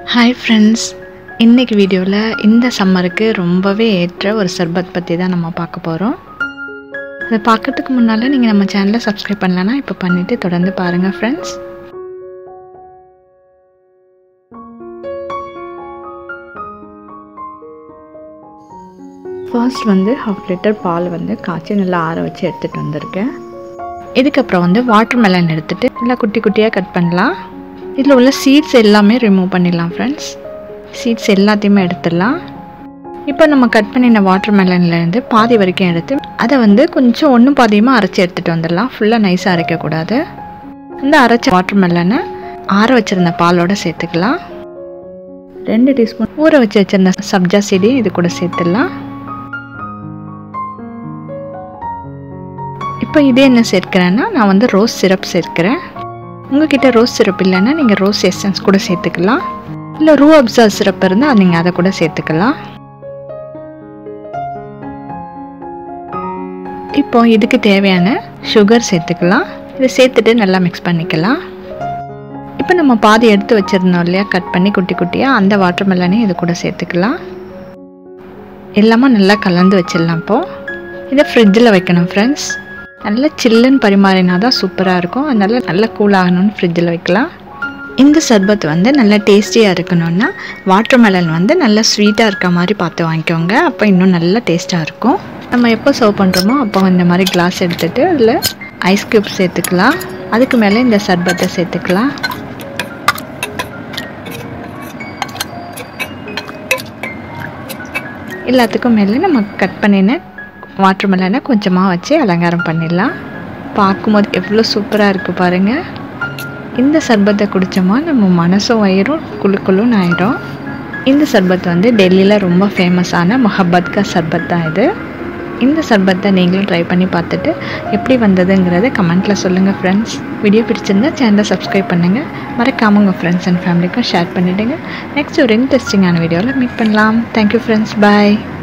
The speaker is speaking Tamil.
ஹாய் ஃப்ரெண்ட்ஸ் இன்றைக்கி வீடியோவில் இந்த சம்மருக்கு ரொம்பவே ஏற்ற ஒரு சர்பத் பற்றி தான் நம்ம பார்க்க போகிறோம் அதை பார்க்கறதுக்கு முன்னால் நீங்கள் நம்ம சேனலை சப்ஸ்கிரைப் பண்ணலன்னா இப்போ பண்ணிவிட்டு தொடர்ந்து பாருங்கள் ஃப்ரெண்ட்ஸ் ஃபர்ஸ்ட் வந்து ஹாஃப் லிட்டர் பால் வந்து காய்ச்சி நல்லா ஆற வச்சு எடுத்துகிட்டு வந்திருக்கேன் இதுக்கப்புறம் வந்து வாட்டர் மெலன் எடுத்துகிட்டு நல்லா குட்டி குட்டியாக கட் பண்ணலாம் இதில் உள்ள சீட்ஸ் எல்லாமே ரிமூவ் பண்ணிடலாம் ஃப்ரெண்ட்ஸ் சீட்ஸ் எல்லாத்தையுமே எடுத்துடலாம் இப்போ நம்ம கட் பண்ணின வாட்டர் மெலன்லேருந்து பாதி வரைக்கும் எடுத்து அதை வந்து கொஞ்சம் ஒன்றும் பாதியமாக அரைச்சி எடுத்துகிட்டு வந்துடலாம் ஃபுல்லாக நைஸாக அரைக்கக்கூடாது இந்த அரைச்ச வாட்டர் மெலனை ஆற வச்சுருந்த பாலோட சேர்த்துக்கலாம் ரெண்டு டீஸ்பூன் ஊற வச்சு வச்சுருந்த சப்ஜா செடி இது கூட சேர்த்துடலாம் இப்போ இதே என்ன சேர்க்கிறேன்னா நான் வந்து ரோஸ் சிரப் சேர்க்கிறேன் உங்ககிட்ட ரோஸ் சிரப் இல்லைன்னா நீங்கள் ரோஸ் எசன்ஸ் கூட சேர்த்துக்கலாம் இல்லை ரூ அப்சா சிரப் இருந்தால் நீங்கள் அதை கூட சேர்த்துக்கலாம் இப்போ இதுக்கு தேவையான சுகர் சேர்த்துக்கலாம் இதை சேர்த்துட்டு நல்லா மிக்ஸ் பண்ணிக்கலாம் இப்போ நம்ம பாதி எடுத்து வச்சுருந்தோம் இல்லையா கட் பண்ணி குட்டி குட்டியாக அந்த வாட்டர் மெலனையும் இது கூட சேர்த்துக்கலாம் எல்லாமே நல்லா கலந்து வச்சிடலாம் இப்போது இதை ஃப்ரிட்ஜில் வைக்கணும் ஃப்ரெண்ட்ஸ் நல்லா சில்லுன்னு பரிமாறினா தான் சூப்பராக இருக்கும் அதனால் நல்லா கூல் ஆகணும்னு ஃப்ரிட்ஜில் வைக்கலாம் இந்த சர்பத் வந்து நல்லா டேஸ்டியாக இருக்கணும்னா வாட்டர் மெலன் வந்து நல்லா ஸ்வீட்டாக இருக்க மாதிரி பார்த்து வாங்கிக்கோங்க அப்போ இன்னும் நல்லா டேஸ்ட்டாக இருக்கும் நம்ம எப்போ சர்வ் பண்ணுறோமோ அப்போ இந்த மாதிரி கிளாஸ் எடுத்துகிட்டு அதில் ஐஸ் க்யூப் சேர்த்துக்கலாம் அதுக்கு மேலே இந்த சர்பத்தை சேர்த்துக்கலாம் எல்லாத்துக்கும் மேலே நம்ம கட் பண்ணின வாட்டர் மெலனை கொஞ்சமாக வச்சு அலங்காரம் பண்ணிடலாம் பார்க்கும்போது எவ்வளோ சூப்பராக இருக்குது பாருங்கள் இந்த சர்பத்தை குடித்தோமா நம்ம மனசும் வயிறும் குழு குழுன்னு ஆயிடும் இந்த சர்பத் வந்து டெல்லியில் ரொம்ப ஃபேமஸான மொஹப்பத் கா சர்பத் தான் இது இந்த சர்பத்தை நீங்களும் ட்ரை பண்ணி பார்த்துட்டு எப்படி வந்ததுங்கிறத கமெண்ட்டில் சொல்லுங்கள் ஃப்ரெண்ட்ஸ் வீடியோ பிடிச்சிருந்தா சேனலை சப்ஸ்கிரைப் பண்ணுங்கள் மறக்காம உங்கள் ஃப்ரெண்ட்ஸ் அண்ட் ஃபேமிலிக்கும் ஷேர் பண்ணிவிடுங்க நெக்ஸ்ட் ஒரு இன்ட்ரெஸ்டிங்கான வீடியோவில் மீட் பண்ணலாம் தேங்க்யூ ஃப்ரெண்ட்ஸ் பாய்